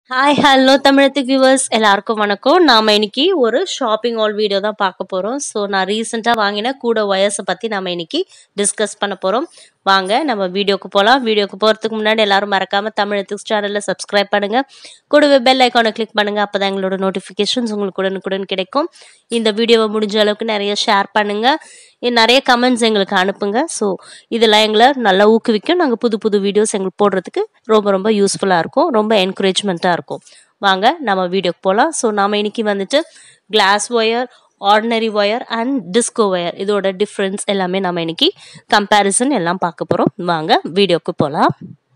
hi hello தமிழத்துக்கு viewers எல்லாருக்கும் வணக்கம் நாம இன்னைக்கு ஒரு ஷாப்பிங் ஆல் வீடியோ தான் பார்க்க போறோம் ஸோ நான் ரீசெண்டாக வாங்கின கூட ஒயர்ஸை பற்றி நம்ம இன்னைக்கு டிஸ்கஸ் பண்ண போறோம் வாங்க நம்ம வீடியோக்கு போகலாம் வீடியோக்கு போகிறதுக்கு முன்னாடி எல்லாரும் மறக்காம தமிழத்துக்கு சேனலில் சப்ஸ்கிரைப் பண்ணுங்க கூடவே பெல் ஐக்கானை கிளிக் பண்ணுங்க அப்பதான் எங்களோட நோட்டிஃபிகேஷன்ஸ் உங்களுக்கு உடனுக்குடன் கிடைக்கும் இந்த வீடியோவை முடிஞ்ச அளவுக்கு நிறைய ஷேர் பண்ணுங்க இன்னும் நிறைய கமெண்ட்ஸ் எங்களுக்கு அனுப்புங்க ஸோ இதெல்லாம் எங்களை நல்லா ஊக்குவிக்கும் நாங்கள் புது புது வீடியோஸ் எங்களுக்கு போடுறதுக்கு ரொம்ப ரொம்ப யூஸ்ஃபுல்லாக இருக்கும் ரொம்ப என்கரேஜ்மெண்ட்டாக இருக்கும் வாங்க நம்ம வீடியோக்கு போகலாம் ஸோ நாம இன்னைக்கு வந்துட்டு glass wire ordinary wire and disco wire இதோட டிஃப்ரென்ஸ் எல்லாமே நம்ம இன்னைக்கு கம்பேரிசன் எல்லாம் பார்க்க போகிறோம் வாங்க வீடியோக்கு போகலாம்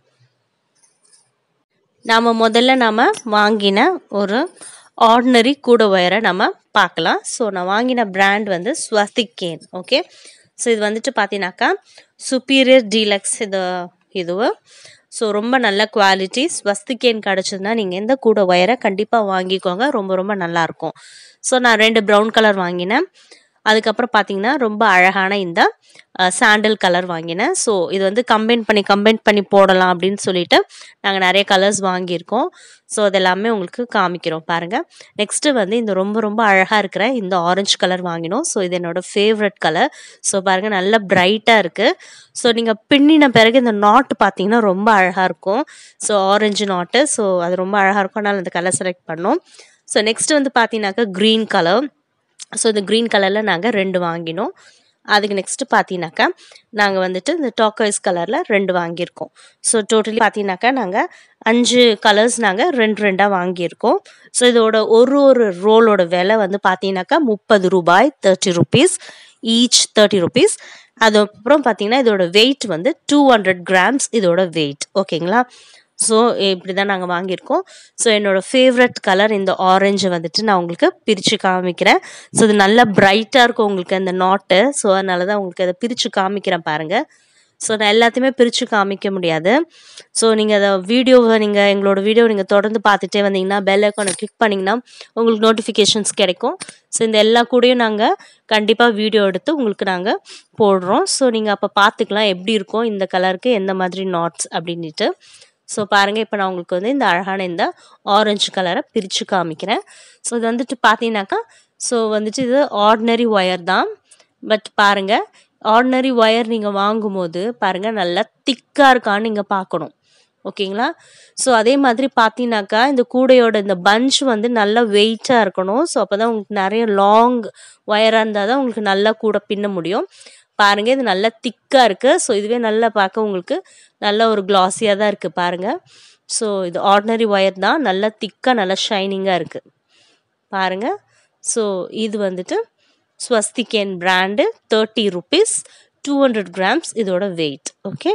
நாம் முதல்ல நாம் வாங்கின ஒரு ஆர்டினரி கூட ஒயரை நம்ம பார்க்கலாம் ஸோ நான் வாங்கின பிராண்ட் வந்து ஸ்வஸ்திகேன் ஓகே ஸோ இது வந்துட்டு பார்த்தீங்கன்னாக்கா சுப்பீரியர் டீலக்ஸ் இது இதுவு ஸோ ரொம்ப நல்ல குவாலிட்டி ஸ்வஸ்திகேன் கிடச்சதுன்னா நீங்கள் எந்த கூட ஒயரை கண்டிப்பாக வாங்கிக்கோங்க ரொம்ப ரொம்ப நல்லாயிருக்கும் ஸோ நான் ரெண்டு ப்ரௌன் கலர் வாங்கினேன் அதுக்கப்புறம் பார்த்தீங்கன்னா ரொம்ப அழகான இந்த சாண்டல் கலர் வாங்கினேன் ஸோ இது வந்து கம்பைன் பண்ணி கம்பைன் பண்ணி போடலாம் அப்படின்னு சொல்லிட்டு நாங்கள் நிறைய கலர்ஸ் வாங்கியிருக்கோம் ஸோ அதெல்லாமே உங்களுக்கு காமிக்கிறோம் பாருங்கள் நெக்ஸ்ட்டு வந்து இந்த ரொம்ப ரொம்ப அழகாக இருக்கிற இந்த ஆரஞ்சு கலர் வாங்கினோம் ஸோ இது என்னோட ஃபேவரட் கலர் ஸோ பாருங்கள் நல்ல பிரைட்டாக இருக்குது ஸோ நீங்கள் பின்னின பிறகு இந்த நாட்டு பார்த்தீங்கன்னா ரொம்ப அழகாக இருக்கும் ஸோ ஆரஞ்சு நாட்டு ஸோ அது ரொம்ப அழகாக இருக்கும் அதனால் அந்த கலர் செலக்ட் பண்ணோம் ஸோ நெக்ஸ்ட் வந்து பார்த்தீங்கன்னாக்கா க்ரீன் கலர் ஸோ இந்த க்ரீன் கலரில் நாங்கள் ரெண்டு வாங்கினோம் அதுக்கு நெக்ஸ்ட்டு பார்த்தீங்கன்னாக்கா நாங்கள் வந்துட்டு இந்த டாக்கர்ஸ் கலரில் ரெண்டு வாங்கியிருக்கோம் ஸோ டோட்டலி பார்த்தீங்கன்னாக்கா நாங்கள் அஞ்சு கலர்ஸ் நாங்கள் ரெண்டு ரெண்டாக வாங்கியிருக்கோம் ஸோ இதோட ஒரு ஒரு ரோலோட விலை வந்து பார்த்தீங்கன்னாக்கா முப்பது ரூபாய் thirty rupees each thirty rupees அதுக்கப்புறம் பார்த்தீங்கன்னா இதோட வெயிட் வந்து டூ ஹண்ட்ரட் கிராம்ஸ் இதோட வெயிட் ஓகேங்களா ஸோ இப்படி தான் நாங்கள் வாங்கியிருக்கோம் ஸோ என்னோடய ஃபேவரட் கலர் இந்த ஆரஞ்சு வந்துட்டு நான் உங்களுக்கு பிரித்து காமிக்கிறேன் ஸோ இது நல்லா பிரைட்டாக இருக்கும் உங்களுக்கு அந்த நாட்டு ஸோ அதனால தான் உங்களுக்கு அதை பிரித்து காமிக்கிறேன் பாருங்கள் ஸோ நான் எல்லாத்தையுமே பிரித்து காமிக்க முடியாது ஸோ நீங்கள் அதை வீடியோவை நீங்கள் எங்களோட வீடியோ நீங்கள் தொடர்ந்து பார்த்துட்டே வந்தீங்கன்னா பெல் ஐக்கானை கிளிக் பண்ணிங்கன்னா உங்களுக்கு நோட்டிஃபிகேஷன்ஸ் கிடைக்கும் ஸோ இந்த எல்லா கூடயும் நாங்கள் கண்டிப்பாக வீடியோ எடுத்து உங்களுக்கு நாங்கள் போடுறோம் ஸோ நீங்கள் அப்போ பார்த்துக்கலாம் எப்படி இருக்கும் இந்த கலருக்கு எந்த மாதிரி நாட்ஸ் அப்படின்ட்டு ஸோ பாருங்கள் இப்போ நான் உங்களுக்கு வந்து இந்த அழகான இந்த ஆரஞ்சு கலரை பிரித்து காமிக்கிறேன் ஸோ இது வந்துட்டு பார்த்தீங்கன்னாக்கா ஸோ வந்துட்டு இது ஆர்டினரி ஒயர் தான் பட் பாருங்கள் ஆர்டினரி ஒயர் நீங்கள் வாங்கும்போது பாருங்கள் நல்லா திக்காக இருக்கான்னு நீங்கள் பார்க்கணும் ஓகேங்களா ஸோ அதே மாதிரி பார்த்தீங்கன்னாக்கா இந்த கூடையோட இந்த பஞ்ச் வந்து நல்லா வெயிட்டாக இருக்கணும் ஸோ அப்போ தான் உங்களுக்கு நிறைய லாங் ஒயராக இருந்தால் தான் உங்களுக்கு நல்லா கூட பின்ன முடியும் பாருங்கள் இது நல்லா திக்காக இருக்குது ஸோ இதுவே நல்லா பார்க்க உங்களுக்கு நல்ல ஒரு கிளாஸியாக தான் இருக்குது பாருங்கள் ஸோ இது ஆர்டினரி ஒயர் தான் நல்லா திக்காக நல்லா ஷைனிங்காக இருக்குது பாருங்கள் ஸோ இது வந்துட்டு ஸ்வஸ்திகேன் brand thirty rupees two hundred grams இதோட வெயிட் ஓகே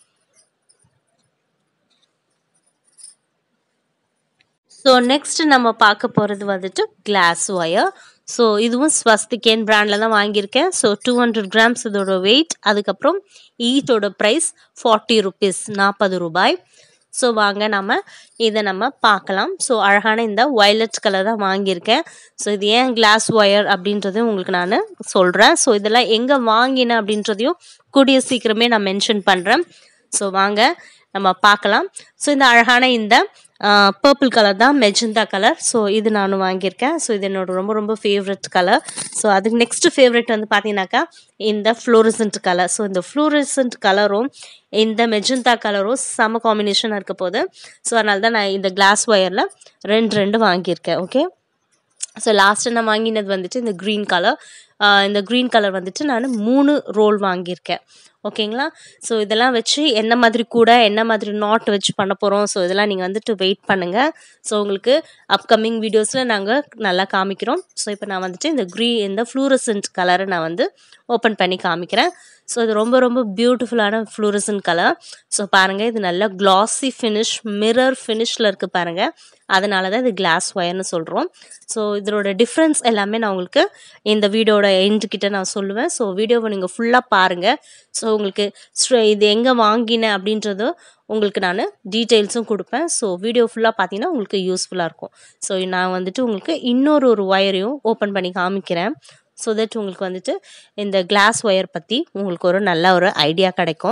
ஸோ நெக்ஸ்ட் நம்ம பார்க்க போகிறது வந்துட்டு கிளாஸ் ஒயர் ஸோ இதுவும் ஸ்வஸ்திகேன் பிராண்டில் தான் வாங்கியிருக்கேன் ஸோ டூ ஹண்ட்ரட் கிராம்ஸ் இதோட வெயிட் அதுக்கப்புறம் ஈட்டோட ப்ரைஸ் ஃபார்ட்டி ருபீஸ் நாற்பது ரூபாய் ஸோ வாங்க நம்ம இதை நம்ம பார்க்கலாம் ஸோ அழகான இந்த வயலட் கலர் தான் வாங்கியிருக்கேன் ஸோ இது ஏன் கிளாஸ் ஒயர் அப்படின்றதையும் உங்களுக்கு நான் சொல்கிறேன் ஸோ இதெல்லாம் எங்கே வாங்கினேன் அப்படின்றதையும் கூடிய சீக்கிரமே நான் மென்ஷன் பண்ணுறேன் ஸோ வாங்க நம்ம பார்க்கலாம் ஸோ இந்த அழகான இந்த பர்பிள் கலர் தான் மெஜந்தா கலர் ஸோ இது நான் வாங்கியிருக்கேன் ஸோ இது என்னோட ரொம்ப ரொம்ப ஃபேவரட் கலர் ஸோ அதுக்கு நெக்ஸ்ட் ஃபேவரட் வந்து பார்த்தீங்கன்னாக்கா இந்த ஃப்ளோரசன்ட் கலர் ஸோ இந்த ஃப்ளோரசன்ட் கலரும் இந்த மெஜந்தா கலரும் செம காம்பினேஷனாக இருக்க போது ஸோ அதனால தான் நான் இந்த கிளாஸ் ஒயரில் ரெண்டு ரெண்டு வாங்கியிருக்கேன் ஓகே ஸோ லாஸ்ட்டு நான் வாங்கினது வந்துட்டு இந்த க்ரீன் கலர் இந்த க்ரீன் கலர் வந்துட்டு நான் மூணு ரோல் வாங்கியிருக்கேன் ஓகேங்களா ஸோ இதெல்லாம் வச்சு என்ன மாதிரி கூட என்ன மாதிரி நாட் வச்சு பண்ண போகிறோம் ஸோ இதெல்லாம் நீங்கள் வந்துட்டு வெயிட் பண்ணுங்கள் ஸோ உங்களுக்கு அப்கமிங் வீடியோஸில் நாங்கள் நல்லா காமிக்கிறோம் ஸோ இப்போ நான் வந்துட்டு இந்த க்ரீ இந்த ஃப்ளூரசன்ட் கலரை நான் வந்து ஓப்பன் பண்ணி காமிக்கிறேன் ஸோ இது ரொம்ப ரொம்ப பியூட்டிஃபுல்லான ஃப்ளூரசன்ட் கலர் ஸோ பாருங்கள் இது நல்ல கிளாஸி ஃபினிஷ் மிரர் ஃபினிஷில் இருக்குது பாருங்கள் அதனால தான் இது கிளாஸ் ஒயர்னு சொல்கிறோம் ஸோ இதோட டிஃப்ரென்ஸ் எல்லாமே நான் உங்களுக்கு இந்த வீடியோட எண்டு கிட்ட நான் சொல்லுவேன் ஸோ வீடியோவை நீங்கள் ஃபுல்லாக பாருங்கள் ஸோ உங்களுக்கு இது எங்கே வாங்கினேன் அப்படின்றது உங்களுக்கு நான் டீட்டெயில்ஸும் கொடுப்பேன் ஸோ வீடியோ ஃபுல்லாக பார்த்தீங்கன்னா உங்களுக்கு யூஸ்ஃபுல்லாக இருக்கும் ஸோ நான் வந்துட்டு உங்களுக்கு இன்னொரு ஒரு ஒயரையும் ஓப்பன் பண்ணி காமிக்கிறேன் ஸோ தட் உங்களுக்கு வந்துட்டு இந்த கிளாஸ் ஒயர் பற்றி உங்களுக்கு ஒரு நல்ல ஒரு ஐடியா கிடைக்கும்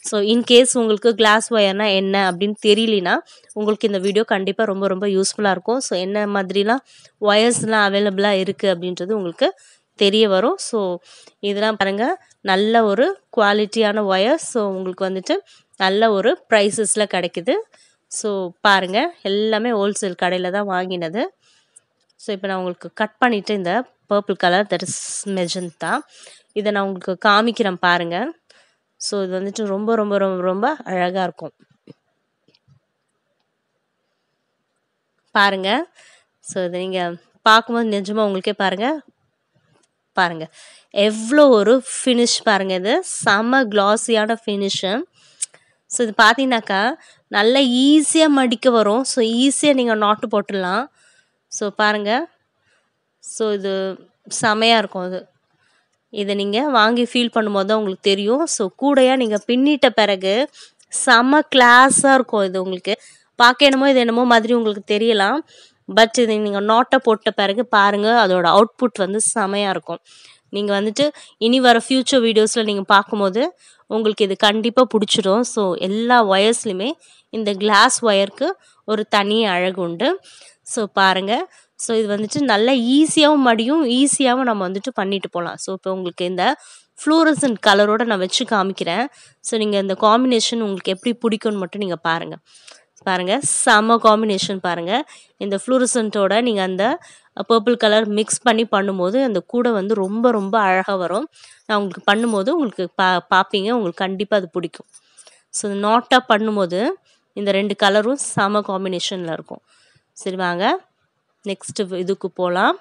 ஸோ இன்கேஸ் உங்களுக்கு கிளாஸ் ஒயர்னா என்ன அப்படின்னு தெரியலனா உங்களுக்கு இந்த வீடியோ கண்டிப்பாக ரொம்ப ரொம்ப யூஸ்ஃபுல்லாக இருக்கும் ஸோ என்ன மாதிரிலாம் ஒயர்ஸ்லாம் அவைலபிளாக இருக்குது அப்படின்றது உங்களுக்கு தெரிய வரும் ஸோ இதெல்லாம் பாருங்கள் நல்ல ஒரு குவாலிட்டியான ஒயர்ஸ் ஸோ உங்களுக்கு வந்துட்டு நல்ல ஒரு ப்ரைஸஸில் கிடைக்குது ஸோ பாருங்கள் எல்லாமே ஹோல்சேல் கடையில் தான் வாங்கினது ஸோ இப்போ நான் உங்களுக்கு கட் பண்ணிவிட்டு இந்த purple colour that is magenta இதை நான் உங்களுக்கு காமிக்கிறேன் பாருங்கள் ஸோ இது வந்துட்டு ரொம்ப ரொம்ப ரொம்ப ரொம்ப அழகாக இருக்கும் பாருங்கள் ஸோ இதை நீங்கள் பார்க்கும்போது நிஜமாக உங்களுக்கே பாருங்கள் பாருங்கள் எவ்வளோ ஒரு ஃபினிஷ் பாருங்கள் இது செம கிளாஸியான ஃபினிஷு ஸோ இது பார்த்தீங்கன்னாக்கா நல்ல ஈஸியாக மடிக்க வரும் ஸோ ஈஸியாக நீங்கள் நாட்டு போட்டுடலாம் ஸோ பாருங்கள் ஸோ இது செமையாக இருக்கும் இது இதை நீங்கள் வாங்கி ஃபீல் பண்ணும்போது தான் உங்களுக்கு தெரியும் ஸோ கூடையாக நீங்கள் பின்னிட்ட பிறகு செம கிளாஸாக இருக்கும் இது உங்களுக்கு பார்க்க என்னமோ இது என்னமோ மாதிரி உங்களுக்கு தெரியலாம் பட் இது நீங்கள் நோட்டை போட்ட பிறகு பாருங்கள் அதோட அவுட்புட் வந்து செமையாக இருக்கும் நீங்கள் வந்துட்டு இனி வர ஃப்யூச்சர் வீடியோஸில் நீங்கள் பார்க்கும்போது உங்களுக்கு இது கண்டிப்பாக பிடிச்சிடும் ஸோ எல்லா ஒயர்ஸ்லையுமே இந்த கிளாஸ் ஒயருக்கு ஒரு தனி அழகு உண்டு ஸோ பாருங்கள் ஸோ இது வந்துட்டு நல்ல ஈஸியாகவும் மடியும் ஈஸியாகவும் நம்ம வந்துட்டு பண்ணிட்டு போகலாம் ஸோ இப்போ உங்களுக்கு இந்த ஃப்ளூரசன்ட் கலரோட நான் வச்சு காமிக்கிறேன் ஸோ நீங்கள் இந்த காம்பினேஷன் உங்களுக்கு எப்படி பிடிக்கும்னு மட்டும் நீங்கள் பாருங்கள் பாருங்கள் செம்ம காம்பினேஷன் பாருங்கள் இந்த ஃப்ளூரசன்ட்டோட நீங்கள் அந்த பர்பிள் கலர் மிக்ஸ் பண்ணி பண்ணும்போது அந்த கூடை வந்து ரொம்ப ரொம்ப அழகாக வரும் நான் உங்களுக்கு பண்ணும்போது உங்களுக்கு பா பார்ப்பீங்க உங்களுக்கு கண்டிப்பாக அது பிடிக்கும் ஸோ நாட்டாக பண்ணும்போது இந்த ரெண்டு கலரும் செம காம்பினேஷனில் இருக்கும் சரி வாங்க நெக்ஸ்ட்டு இதுக்கு போகலாம்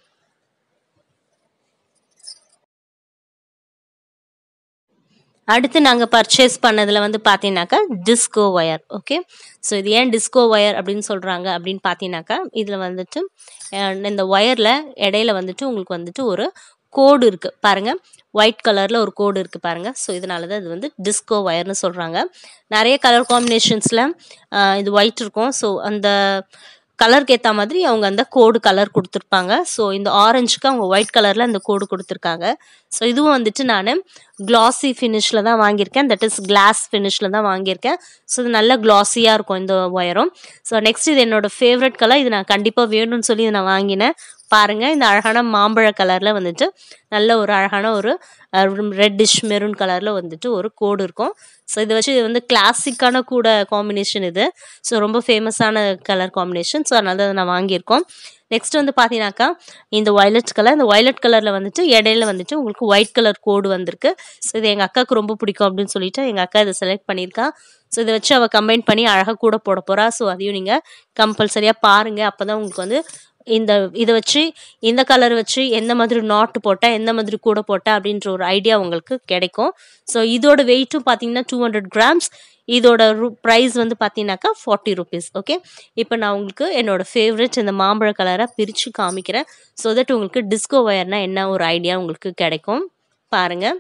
அடுத்து நாங்கள் பர்ச்சேஸ் பண்ணதில் வந்து பார்த்தீங்கன்னாக்கா டிஸ்கோ ஒயர் ஓகே ஸோ இது ஏன் டிஸ்கோ ஒயர் அப்படின்னு சொல்கிறாங்க அப்படின்னு பார்த்தீங்கன்னாக்கா இதில் வந்துட்டு இந்த ஒயரில் இடையில வந்துட்டு உங்களுக்கு வந்துட்டு ஒரு கோடு இருக்குது பாருங்கள் ஒயிட் கலரில் ஒரு கோடு இருக்குது பாருங்கள் ஸோ இதனால தான் இது வந்து டிஸ்கோ ஒயர்னு சொல்கிறாங்க நிறைய கலர் காம்பினேஷன்ஸில் இது ஒயிட் இருக்கும் ஸோ அந்த கலருக்கு ஏற்ற மாதிரி அவங்க அந்த கோடு கலர் கொடுத்துருப்பாங்க ஸோ இந்த ஆரஞ்சுக்கு அவங்க ஒயிட் கலரில் அந்த கோடு கொடுத்துருக்காங்க ஸோ இதுவும் வந்துட்டு நான் கிளாஸி ஃபினிஷில் தான் வாங்கியிருக்கேன் தட் இஸ் கிளாஸ் ஃபினிஷில் தான் வாங்கியிருக்கேன் ஸோ இது நல்ல கிளாஸியாக இருக்கும் இந்த ஒயரும் ஸோ நெக்ஸ்ட் இது என்னோட ஃபேவரட் கலர் இது நான் கண்டிப்பாக வேணும்னு சொல்லி இதை நான் வாங்கினேன் பாருங்கள் இந்த அழகான மாம்பழ கலரில் வந்துட்டு நல்ல ஒரு அழகான ஒரு ரெட்டிஷ் மெரூன் கலரில் வந்துட்டு ஒரு கோடு இருக்கும் ஸோ இதை வச்சு இது வந்து கிளாசிக்கான கூட காம்பினேஷன் இது ஸோ ரொம்ப ஃபேமஸான கலர் காம்பினேஷன் ஸோ அதனால தான் நான் வாங்கியிருக்கோம் நெக்ஸ்ட் வந்து பார்த்தீங்கன்னாக்கா இந்த வயலட் கலர் இந்த வயலட் கலரில் வந்துட்டு இடையில வந்துட்டு உங்களுக்கு ஒயிட் கலர் கோடு வந்திருக்கு ஸோ இது எங்கள் அக்காவுக்கு ரொம்ப பிடிக்கும் அப்படின்னு சொல்லிட்டு எங்கள் அக்கா இதை செலக்ட் பண்ணியிருக்கா ஸோ இதை வச்சு அவள் கம்பைன் பண்ணி அழகாக கூட போட போகிறா ஸோ அதையும் நீங்கள் கம்பல்சரியாக பாருங்கள் அப்போ தான் உங்களுக்கு வந்து இந்த இதை வச்சு இந்த கலர் வச்சு எந்த மாதிரி நாட்டு போட்டால் எந்த மாதிரி கூட போட்டால் அப்படின்ற ஒரு ஐடியா உங்களுக்கு கிடைக்கும் ஸோ இதோட வெயிட்டும் பார்த்தீங்கன்னா டூ ஹண்ட்ரட் கிராம்ஸ் இதோட ரூ ப்ரைஸ் வந்து பார்த்தீங்கன்னாக்கா ஃபார்ட்டி ருபீஸ் ஓகே இப்போ நான் உங்களுக்கு என்னோடய ஃபேவரட் இந்த மாம்பழ கலரை பிரித்து காமிக்கிறேன் ஸோ தட் உங்களுக்கு டிஸ்கோ ஒயர்னா என்ன ஒரு ஐடியா உங்களுக்கு கிடைக்கும் பாருங்கள்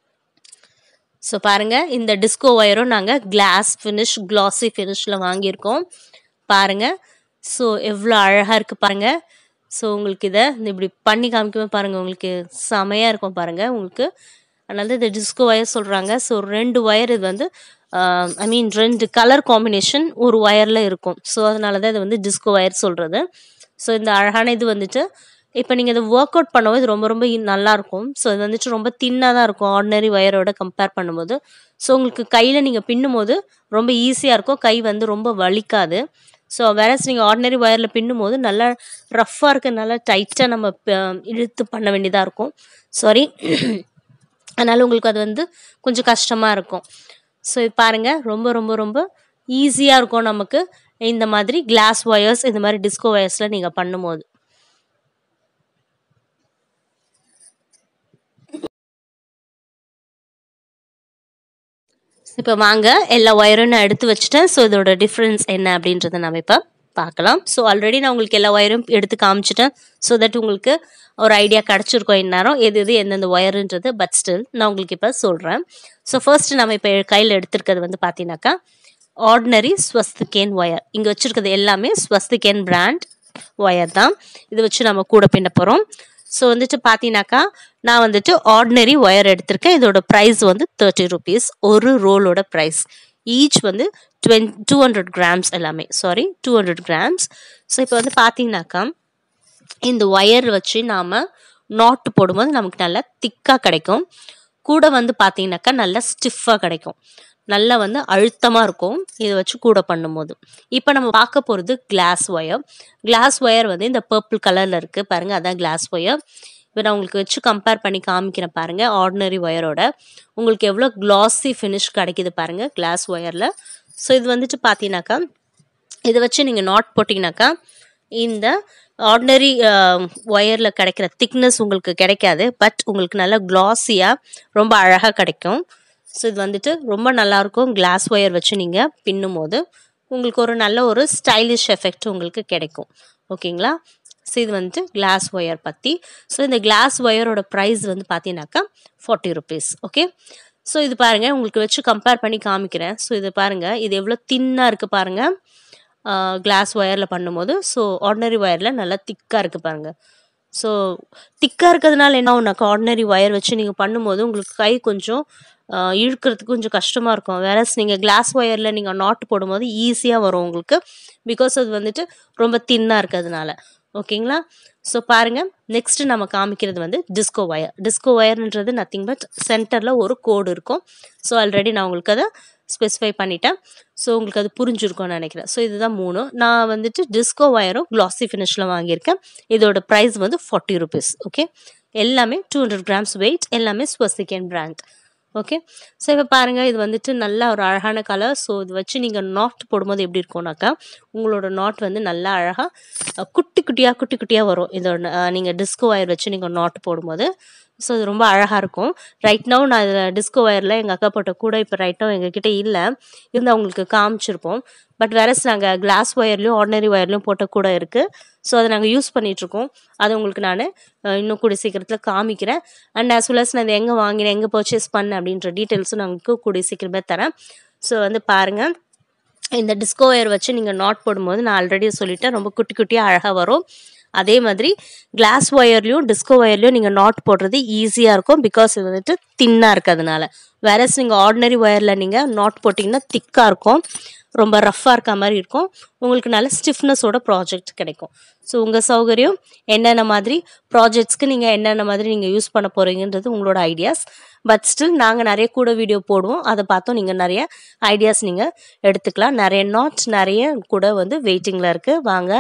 ஸோ பாருங்கள் இந்த டிஸ்கோ ஒயரும் நாங்கள் கிளாஸ் ஃபினிஷ் கிளாஸி ஃபினிஷில் வாங்கியிருக்கோம் பாருங்கள் ஸோ எவ்வளோ அழகாக இருக்குது பாருங்கள் ஸோ உங்களுக்கு இதை இப்படி பண்ணி காமிக்கும்போது பாருங்கள் உங்களுக்கு செமையாக இருக்கும் பாருங்கள் உங்களுக்கு அதனால தான் இந்த டிஸ்கோ ஒயர் சொல்கிறாங்க ஸோ ரெண்டு ஒயர் இது வந்து ஐ மீன் ரெண்டு கலர் காம்பினேஷன் ஒரு ஒயரில் இருக்கும் ஸோ அதனால தான் இது வந்து டிஸ்கோ ஒயர் சொல்கிறது ஸோ இந்த அழகான இது வந்துட்டு இப்போ நீங்கள் இதை ஒர்க் அவுட் பண்ணும்போது இது ரொம்ப ரொம்ப நல்லாயிருக்கும் ஸோ இது வந்துட்டு ரொம்ப தின்னாக தான் இருக்கும் ஆர்டினரி ஒயரோட கம்பேர் பண்ணும்போது ஸோ உங்களுக்கு கையில் நீங்கள் பின்னும் போது ரொம்ப ஈஸியாக இருக்கும் கை வந்து ரொம்ப வலிக்காது ஸோ வேறஸ் நீங்கள் ஆர்டினரி ஒயரில் பின்னும் போது நல்லா ரஃப்பாக இருக்க நல்லா டைட்டாக நம்ம இழுத்து பண்ண வேண்டியதாக இருக்கும் சாரி அதனால் உங்களுக்கு அது வந்து கொஞ்சம் கஷ்டமாக இருக்கும் ஸோ இது பாருங்கள் ரொம்ப ரொம்ப ரொம்ப ஈஸியாக இருக்கும் நமக்கு இந்த மாதிரி கிளாஸ் ஒயர்ஸ் இந்த மாதிரி டிஸ்கோ ஒயர்ஸில் நீங்கள் பண்ணும்போது இப்போ வாங்க எல்லா ஒயரும் நான் எடுத்து வச்சுட்டேன் ஸோ இதோட டிஃப்ரென்ஸ் என்ன அப்படின்றத நம்ம இப்போ பார்க்கலாம் ஸோ ஆல்ரெடி நான் உங்களுக்கு எல்லா ஒயரும் எடுத்து காமிச்சிட்டேன் ஸோ தட் உங்களுக்கு ஒரு ஐடியா கிடச்சிருக்கோம் இந்நேரம் எது எது எந்தெந்த ஒயருன்றது பட் ஸ்டில் நான் உங்களுக்கு இப்போ சொல்கிறேன் ஸோ ஃபர்ஸ்ட் நம்ம இப்போ கையில் எடுத்திருக்கிறது வந்து பார்த்தீங்கன்னாக்கா ஆர்டினரி ஸ்வஸ்திகேன் ஒயர் இங்கே வச்சுருக்கிறது எல்லாமே ஸ்வஸ்திகேன் பிராண்ட் ஒயர் தான் இதை வச்சு நம்ம கூட பின்ன போகிறோம் ஸோ வந்துட்டு பார்த்தீங்கன்னாக்கா நான் வந்துட்டு ஆர்டினரி ஒயர் எடுத்திருக்கேன் இதோட ப்ரைஸ் வந்து தேர்ட்டி ருபீஸ் ஒரு ரோலோட ப்ரைஸ் ஈச் வந்து டுவென் டூ ஹண்ட்ரட் கிராம்ஸ் எல்லாமே sorry two hundred grams so இப்போ வந்து பார்த்தீங்கன்னாக்கா இந்த ஒயர் வச்சு நாம் நாட்டு போடும்போது நமக்கு நல்லா திக்காக கிடைக்கும் கூட வந்து பார்த்தீங்கன்னாக்கா நல்லா ஸ்டிஃபாக கிடைக்கும் நல்லா வந்து அழுத்தமாக இருக்கும் இதை வச்சு கூட பண்ணும்போது இப்போ நம்ம பார்க்க போகிறது கிளாஸ் ஒயர் கிளாஸ் ஒயர் வந்து இந்த பர்பிள் கலரில் இருக்குது பாருங்கள் அதான் கிளாஸ் ஒயர் இப்போ நான் உங்களுக்கு வச்சு கம்பேர் பண்ணி காமிக்கிறேன் பாருங்கள் ஆர்டினரி ஒயரோட உங்களுக்கு எவ்வளோ கிளாஸி ஃபினிஷ் கிடைக்குது பாருங்கள் கிளாஸ் ஒயரில் ஸோ இது வந்துட்டு பார்த்தீங்கன்னாக்கா இதை வச்சு நீங்கள் நாட் போட்டிங்கனாக்கா இந்த ஆர்டினரி ஒயரில் கிடைக்கிற திக்னஸ் உங்களுக்கு கிடைக்காது பட் உங்களுக்கு நல்லா க்ளாஸியாக ரொம்ப அழகாக கிடைக்கும் ஸோ இது வந்துட்டு ரொம்ப நல்லாயிருக்கும் கிளாஸ் ஒயர் வச்சு நீங்கள் பின்னும் போது உங்களுக்கு ஒரு நல்ல ஒரு ஸ்டைலிஷ் எஃபெக்ட் உங்களுக்கு கிடைக்கும் ஓகேங்களா ஸோ இது வந்துட்டு கிளாஸ் ஒயர் பற்றி ஸோ இந்த கிளாஸ் ஒயரோட ப்ரைஸ் வந்து பார்த்தீங்கன்னாக்கா ஃபார்ட்டி ருபீஸ் ஓகே ஸோ இது பாருங்கள் உங்களுக்கு வச்சு கம்பேர் பண்ணி காமிக்கிறேன் ஸோ இது பாருங்கள் இது எவ்வளோ தின்னாக இருக்குது பாருங்கள் கிளாஸ் ஒயரில் பண்ணும்போது ஸோ ஆர்டினரி ஒயரில் நல்லா திக்காக இருக்குது பாருங்கள் ஸோ திக்காக இருக்கிறதுனால என்ன ஒன்றாக்கா ஆர்டினரி ஒயர் வச்சு நீங்கள் பண்ணும்போது உங்களுக்கு கை கொஞ்சம் ஆஹ், இழுக்கிறதுக்கு கொஞ்சம் கஷ்டமாக இருக்கும் வேற நீங்கள் கிளாஸ் ஒயரில் நீங்கள் நாட் போடும்போது ஈஸியாக வரும் உங்களுக்கு பிகாஸ் அது வந்துட்டு ரொம்ப தின்னாக இருக்கிறதுனால ஓகேங்களா ஸோ பாருங்கள் நெக்ஸ்ட் நம்ம காமிக்கிறது வந்து டிஸ்கோ ஒயர் டிஸ்கோ ஒயர்ன்றது நத்திங் பட் சென்டரில் ஒரு கோடு இருக்கும் ஸோ ஆல்ரெடி நான் உங்களுக்கு அதை ஸ்பெசிஃபை பண்ணிட்டேன் ஸோ உங்களுக்கு அது புரிஞ்சிருக்கும்னு நினைக்கிறேன் ஸோ இதுதான் மூணு நான் வந்துட்டு டிஸ்கோ ஒயரும் glossy ஃபினிஷில் வாங்கியிருக்கேன் இதோட ப்ரைஸ் வந்து ஃபார்ட்டி ருபீஸ் ஓகே எல்லாமே டூ ஹண்ட்ரட் கிராம்ஸ் வெயிட் எல்லாமே ஸ்வஸ்திகன் பிராண்ட் ஓகே ஸோ இப்போ பாருங்கள் இது வந்துட்டு நல்ல ஒரு அழகான கலர் ஸோ இது வச்சு நீங்கள் நாட் போடும்போது எப்படி இருக்கும்னாக்கா உங்களோட நாட் வந்து நல்லா அழகாக குட்டி குட்டியாக குட்டி குட்டியாக வரும் இதோட நீங்கள் டிஸ்கோ ஒயர் வச்சு நீங்கள் நாட் போடும்போது ஸோ இது ரொம்ப அழகாக இருக்கும் ரைட் நவ் நான் இதில் டிஸ்கோ ஒயரில் எங்கள் அக்கா போட்ட கூட இப்போ ரைட் நவ் எங்ககிட்ட இல்லை இருந்து அவங்களுக்கு காமிச்சிருப்போம் பட் வேறஸ் நாங்கள் கிளாஸ் ஒயர்லையும் ஆர்டினரி ஒயர்லையும் போட்ட கூட இருக்குது ஸோ அதை நாங்கள் யூஸ் பண்ணிகிட்ருக்கோம் அது உங்களுக்கு நான் இன்னும் கூடிய சீக்கிரத்தில் காமிக்கிறேன் அண்ட் as well as நான் இதை எங்கே வாங்கினேன் எங்கே பர்ச்சேஸ் பண்ணேன் அப்படின்ற டீட்டெயில்ஸும் நான் உங்களுக்கு கூடிய சீக்கிரமே தரேன் ஸோ வந்து பாருங்கள் இந்த டிஸ்கோ ஒயர் வச்சு நீங்கள் நாட் போடும்போது நான் ஆல்ரெடி சொல்லிட்டேன் ரொம்ப குட்டி குட்டியாக அழகாக வரும் அதே மாதிரி கிளாஸ் ஒயர்லையும் டிஸ்கோ ஒயர்லையும் நீங்கள் நாட் போடுறது ஈஸியாக இருக்கும் பிகாஸ் இது வந்துட்டு தின்னாக இருக்கிறதுனால வேறஸ் நீங்கள் ஆர்டினரி ஒயரில் நீங்கள் நாட் போட்டிங்கன்னா திக்காக இருக்கும் ரொம்ப ரஃப்பாக இருக்க மாதிரி இருக்கும் உங்களுக்கு நல்ல ஸ்டிஃப்னஸோட ப்ராஜெக்ட் கிடைக்கும் ஸோ உங்கள் சௌகரியம் என்னென்ன மாதிரி ப்ராஜெக்ட்ஸ்க்கு நீங்கள் என்னென்ன மாதிரி நீங்கள் யூஸ் பண்ண போகிறீங்கன்றது உங்களோட ஐடியாஸ் பட் ஸ்டில் நாங்கள் நிறைய கூட வீடியோ போடுவோம் அதை பார்த்தும் நீங்கள் நிறைய ஐடியாஸ் நீங்கள் எடுத்துக்கலாம் நிறைய நாட் நிறைய கூட வந்து வெயிட்டிங்கில் இருக்குது வாங்க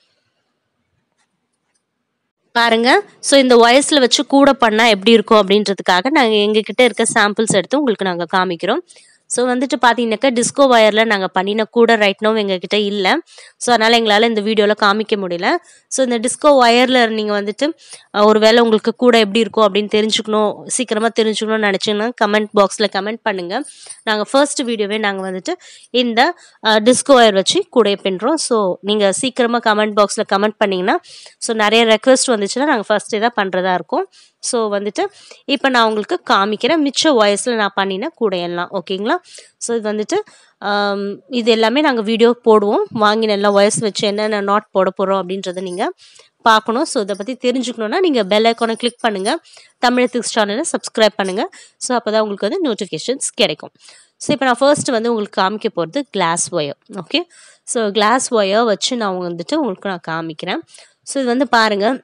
பாருங்க ஸோ இந்த வயசில் வச்சு கூட பண்ணால் எப்படி இருக்கும் அப்படின்றதுக்காக நாங்கள் எங்ககிட்ட இருக்க சாம்பிள்ஸ் எடுத்து உங்களுக்கு நாங்கள் காமிக்கிறோம் ஸோ வந்துட்டு பார்த்தீங்கன்னாக்கா டிஸ்கோ ஒயரில் நாங்கள் பண்ணின கூட ரைட் நோ எங்ககிட்ட இல்லை ஸோ அதனால் எங்களால் இந்த வீடியோவில் காமிக்க முடியல ஸோ இந்த டிஸ்கோ ஒயரில் நீங்கள் வந்துட்டு அஹ், ஒருவேளை உங்களுக்கு கூட எப்படி இருக்கும் அப்படின்னு தெரிஞ்சுக்கணும் சீக்கிரமாக தெரிஞ்சுக்கணும்னு நினச்சிங்கன்னா கமெண்ட் பாக்ஸில் கமெண்ட் பண்ணுங்கள் நாங்கள் ஃபர்ஸ்ட் வீடியோவே நாங்கள் வந்துட்டு இந்த டிஸ்கோ ஒயர் வச்சு கூடைய பின்னுறோம் ஸோ நீங்கள் சீக்கிரமாக கமெண்ட் பாக்ஸில் கமெண்ட் பண்ணிங்கன்னா ஸோ நிறைய ரெக்வஸ்ட் வந்துச்சுன்னா நாங்கள் ஃபர்ஸ்ட் இதாக பண்ணுறதா இருக்கும் ஸோ வந்துட்டு இப்போ நான் உங்களுக்கு காமிக்கிறேன் மிச்ச வாய்ஸில் நான் பண்ணின கூடையெல்லாம் ஓகேங்களா ஸோ இது வந்துட்டு ஆம், இது எல்லாமே நாங்கள் வீடியோ போடுவோம் வாங்கின எல்லா வாய்ஸ் வச்சு என்னென்ன நாட் போட போகிறோம் அப்படின்றத நீங்கள் பார்க்கணும் ஸோ இதை பற்றி தெரிஞ்சுக்கணுன்னா நீங்கள் பெல் ஐக்கானை கிளிக் பண்ணுங்கள் தமிழ் எத்திக்ஸ் சேனலை சப்ஸ்கிரைப் பண்ணுங்கள் ஸோ அப்போ தான் உங்களுக்கு வந்து நோட்டிஃபிகேஷன்ஸ் கிடைக்கும் ஸோ இப்போ நான் ஃபர்ஸ்ட் வந்து உங்களுக்கு காமிக்க போகிறது glass wire okay so glass wire வச்சு நான் வந்துட்டு உங்களுக்கு நான் காமிக்கிறேன் ஸோ இது வந்து பாருங்கள்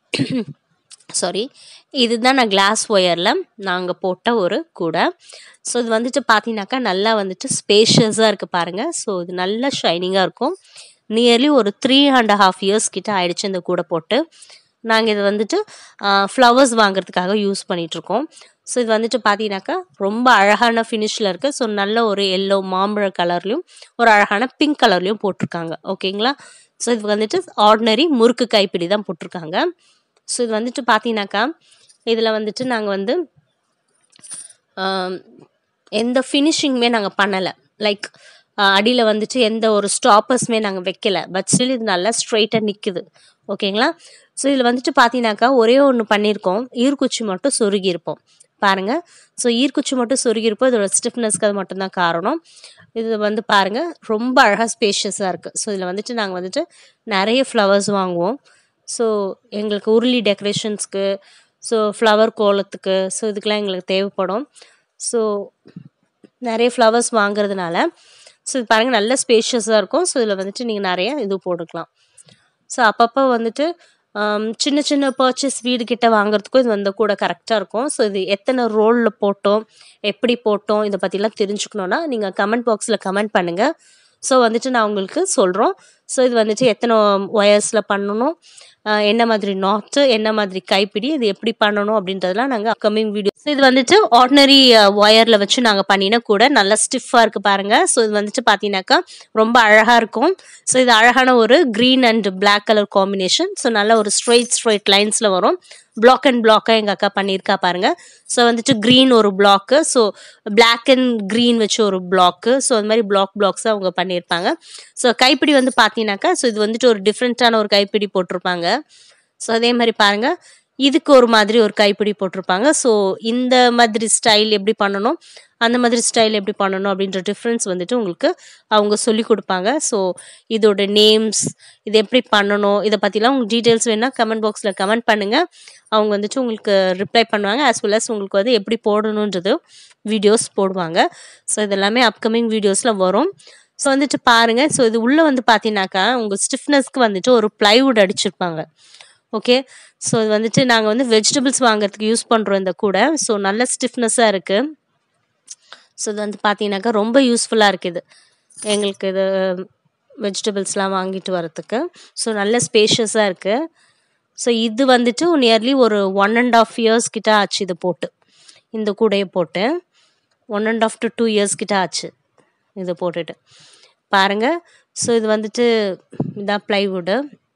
சாரி இதுதான் நான் கிளாஸ் ஒயரில் நாங்கள் போட்ட ஒரு கூடை ஸோ இது வந்துட்டு பார்த்தீங்கன்னாக்கா நல்லா வந்துட்டு ஸ்பேஷியஸாக இருக்குது பாருங்கள் ஸோ இது நல்லா ஷைனிங்காக இருக்கும் நியர்லி ஒரு த்ரீ அண்ட் ஹாஃப் இயர்ஸ் கிட்ட ஆயிடுச்சு இந்த கூடை போட்டு நாங்கள் இது வந்துட்டு ஃப்ளவர்ஸ் வாங்குறதுக்காக யூஸ் பண்ணிகிட்ருக்கோம் ஸோ இது வந்துட்டு பார்த்தீங்கன்னாக்கா ரொம்ப அழகான ஃபினிஷில் இருக்குது ஸோ நல்ல ஒரு எல்லோ மாம்பழ கலர்லையும் ஒரு அழகான பிங்க் கலர்லையும் போட்டிருக்காங்க ஓகேங்களா ஸோ இது வந்துட்டு ஆர்டினரி முறுக்கு கைப்பிடி தான் போட்டிருக்காங்க ஸோ இது வந்துட்டு பார்த்தீங்கன்னாக்கா இதில் வந்துட்டு நாங்கள் வந்து ஆம், எந்த ஃபினிஷிங்குமே நாங்கள் பண்ணலை லைக் அடியில் வந்துட்டு எந்த ஒரு ஸ்டாப்பர்ஸுமே நாங்கள் வைக்கல பட் ஸ்டில் இது நல்லா ஸ்ட்ரைட்டாக நிற்குது ஓகேங்களா ஸோ இதில் வந்துட்டு பார்த்தீங்கன்னாக்கா ஒரே ஒன்று பண்ணியிருக்கோம் ஈர்க்குச்சி மட்டும் சொருகியிருப்போம் பாருங்கள் ஸோ ஈர்க்குச்சி மட்டும் சொருகியிருப்போம் இதோட ஸ்டிஃப்னஸ்க்கு அது மட்டும்தான் காரணம் இது வந்து பாருங்கள் ரொம்ப அழகாக ஸ்பேஷியஸாக இருக்குது ஸோ இதில் வந்துட்டு நாங்கள் வந்துட்டு நிறைய ஃப்ளவர்ஸ் வாங்குவோம் ஸோ எங்களுக்கு உருளி டெக்கரேஷன்ஸ்க்கு ஸோ ஃப்ளவர் கோலத்துக்கு ஸோ இதுக்கெலாம் எங்களுக்கு தேவைப்படும் ஸோ நிறைய ஃப்ளவர்ஸ் வாங்குறதுனால ஸோ இது பாருங்கள் நல்ல ஸ்பேஷியஸாக இருக்கும் ஸோ இதில் வந்துட்டு நீங்கள் நிறைய இது போட்டுக்கலாம் ஸோ அப்பப்போ வந்துட்டு ஆம், சின்ன சின்ன பர்ச்சேஸ் வீடு கிட்ட வாங்குறதுக்கும் இது வந்து கூட கரெக்டாக இருக்கும் ஸோ இது எத்தனை ரோலில் போட்டோம் எப்படி போட்டோம் இதை பற்றிலாம் தெரிஞ்சுக்கணுன்னா நீங்கள் கமெண்ட் பாக்ஸில் கமெண்ட் பண்ணுங்கள் ஸோ வந்துட்டு நான் உங்களுக்கு சொல்கிறோம் ஸோ இது வந்துட்டு எத்தனை ஒயர்ஸில் பண்ணணும் ஆஹ் என்ன மாதிரி நாட்டு என்ன மாதிரி கைப்பிடி இது எப்படி பண்ணணும் அப்படின்றதெல்லாம் நாங்கள் அப்கமிங் வீடியோஸ் இது வந்துட்டு ஆர்டினரி ஒயரில் வச்சு நாங்கள் பண்ணின கூட நல்லா ஸ்டிஃபாக இருக்குது பாருங்கள் ஸோ இது வந்துட்டு பார்த்தீங்கன்னாக்கா ரொம்ப அழகாக இருக்கும் ஸோ இது அழகான ஒரு green and Black colour combination so நல்ல ஒரு ஸ்ட்ரைட் ஸ்ட்ரைட் லைன்ஸில் வரும் பிளாக் அண்ட் பிளாக்காக எங்கள் அக்கா பண்ணியிருக்கா பாருங்க ஸோ வந்துட்டு க்ரீன் ஒரு block so Black and green வச்சு ஒரு பிளாக்கு ஸோ அந்த மாதிரி பிளாக் பிளாக்ஸ் அவங்க பண்ணியிருப்பாங்க ஸோ கைப்பிடி வந்து பார்த்தீங்கன்னாக்கா ஸோ இது வந்துட்டு ஒரு டிஃப்ரெண்ட்டான ஒரு கைப்பிடி போட்டிருப்பாங்க ஸோ அதே மாதிரி பாருங்க இதுக்கு ஒரு மாதிரி ஒரு கைப்பிடி போட்டிருப்பாங்க ஸோ இந்த மாதிரி ஸ்டைல் எப்படி பண்ணணும் அந்த மாதிரி ஸ்டைல் எப்படி பண்ணணும் அப்படின்ற டிஃப்ரென்ஸ் வந்துட்டு உங்களுக்கு அவங்க சொல்லி கொடுப்பாங்க ஸோ இதோட நேம்ஸ் இது எப்படி பண்ணணும் இதை பற்றிலாம் உங்களுக்கு டீட்டெயில்ஸ் வேணால் கமெண்ட் பாக்ஸில் கமெண்ட் பண்ணுங்கள் அவங்க வந்துட்டு உங்களுக்கு ரிப்ளை பண்ணுவாங்க as well as உங்களுக்கு வந்து எப்படி போடணுன்றது வீடியோஸ் போடுவாங்க ஸோ இதெல்லாமே அப்கமிங் வீடியோஸில் வரும் ஸோ வந்துட்டு பாருங்கள் ஸோ இது உள்ளே வந்து பார்த்தீங்கன்னாக்கா உங்கள் ஸ்டிஃப்னஸ்க்கு வந்துட்டு ஒரு ப்ளைவுட் அடிச்சிருப்பாங்க ஓகே ஸோ இது வந்துட்டு நாங்கள் வந்து வெஜிடபிள்ஸ் வாங்குறதுக்கு யூஸ் பண்ணுறோம் இந்த கூட ஸோ நல்ல ஸ்டிஃப்னஸாக இருக்குது ஸோ இது வந்து பார்த்தீங்கன்னாக்கா ரொம்ப யூஸ்ஃபுல்லாக இருக்குது எங்களுக்கு இது வெஜிடபிள்ஸ்லாம் வாங்கிட்டு வரத்துக்கு ஸோ நல்ல ஸ்பேஷியஸாக இருக்குது ஸோ இது வந்துட்டு நியர்லி ஒரு ஒன் அண்ட் ஆஃப் இயர்ஸ் கிட்ட ஆச்சு இது போட்டு இந்த கூடையை போட்டு one and half to two years கிட்ட ஆச்சு இது போட்டுட்டு பாருங்க ஸோ இது வந்துட்டு இதான் ப்ளைவுட்டு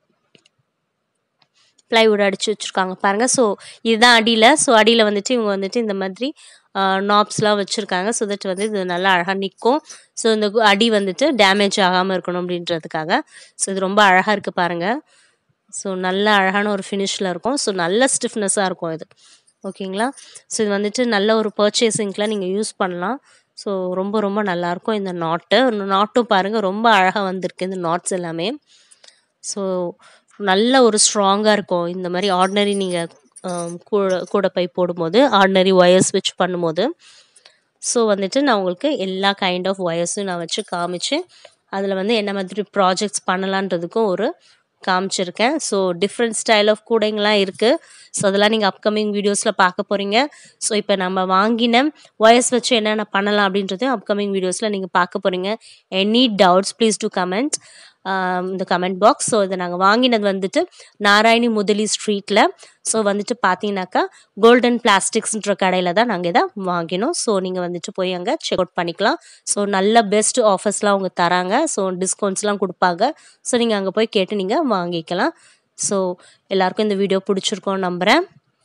ப்ளைவுட் அடிச்சு வச்சுருக்காங்க பாருங்கள் ஸோ இதுதான் அடியில் ஸோ அடியில் வந்துட்டு இவங்க வந்துட்டு இந்த மாதிரி நாப்ஸ்லாம் வச்சுருக்காங்க ஸோ தட் வந்து இது நல்லா அழகாக நிற்கும் ஸோ இந்த கு- அடி வந்துட்டு டேமேஜ் ஆகாமல் இருக்கணும் அப்படின்றதுக்காக ஸோ இது ரொம்ப அழகாக இருக்குது பாருங்கள் ஸோ நல்ல அழகான ஒரு ஃபினிஷில் இருக்கும் ஸோ நல்ல ஸ்டிஃப்னஸாக இருக்கும் இது ஓகேங்களா ஸோ இது வந்துட்டு நல்ல ஒரு பர்ச்சேசிங்க்கெலாம் நீங்கள் யூஸ் பண்ணலாம் ஸோ ரொம்ப ரொம்ப நல்லாயிருக்கும் இந்த நாட்டு நாட்டும் பாருங்கள் ரொம்ப அழகாக வந்திருக்கு இந்த நாட்ஸ் எல்லாமே ஸோ நல்ல ஒரு ஸ்ட்ராங்காக இருக்கும் இந்த மாதிரி ஆர்டினரி நீங்கள் கூட கூட பை போடும்போது ஆர்டினரி ஒயர்ஸ் வச்சு பண்ணும்போது ஸோ வந்துட்டு நான் உங்களுக்கு எல்லா கைண்ட் ஆஃப் ஒயர்ஸும் நான் வச்சு காமிச்சு அதில் வந்து என்ன மாதிரி ப்ராஜெக்ட்ஸ் பண்ணலான்றதுக்கும் ஒரு காமிச்சிருக்கேன் ஸோ டிஃப்ரெண்ட் ஸ்டைல் ஆஃப் கூடைங்களாம் இருக்குது ஸோ அதெல்லாம் நீங்கள் அப்கமிங் வீடியோஸில் பார்க்க போகிறீங்க ஸோ இப்போ நம்ம வாங்கின ஒயர்ஸ் வச்சு என்னென்ன பண்ணலாம் அப்படின்றதையும் அப்கமிங் வீடியோஸில் நீங்கள் பார்க்க போகிறீங்க any doubts please do comment இந்த கமெண்ட் பாக்ஸ் ஸோ இதை நாங்கள் வாங்கினது வந்துட்டு நாராயணி முதலி ஸ்ட்ரீட்டில் ஸோ வந்துட்டு பார்த்தீங்கன்னாக்கா கோல்டன் பிளாஸ்டிக்ஸ்ன்ற கடையில் தான் நாங்கள் இதை வாங்கினோம் ஸோ நீங்கள் வந்துட்டு போய் அங்கே செக் அவுட் பண்ணிக்கலாம் ஸோ நல்ல பெஸ்ட் ஆஃபர்ஸ்லாம் அவங்க தராங்க ஸோ டிஸ்கவுண்ட்ஸ்லாம் கொடுப்பாங்க ஸோ நீங்கள் அங்கே போய் கேட்டு நீங்கள் வாங்கிக்கலாம் ஸோ எல்லாருக்கும் இந்த வீடியோ பிடிச்சிருக்கோம் நம்புகிறேன்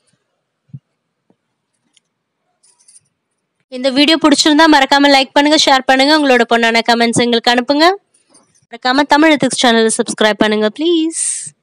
இந்த வீடியோ பிடிச்சிருந்தா மறக்காம லைக் பண்ணுங்க ஷேர் பண்ணுங்க உங்களோட பொண்ணான கமெண்ட்ஸ் எங்களுக்கு அனுப்புங்க மறக்காம தமிழ் எத்திக்ஸ் சேனலை சப்ஸ்கிரைப் பண்ணுங்க ப்ளீஸ்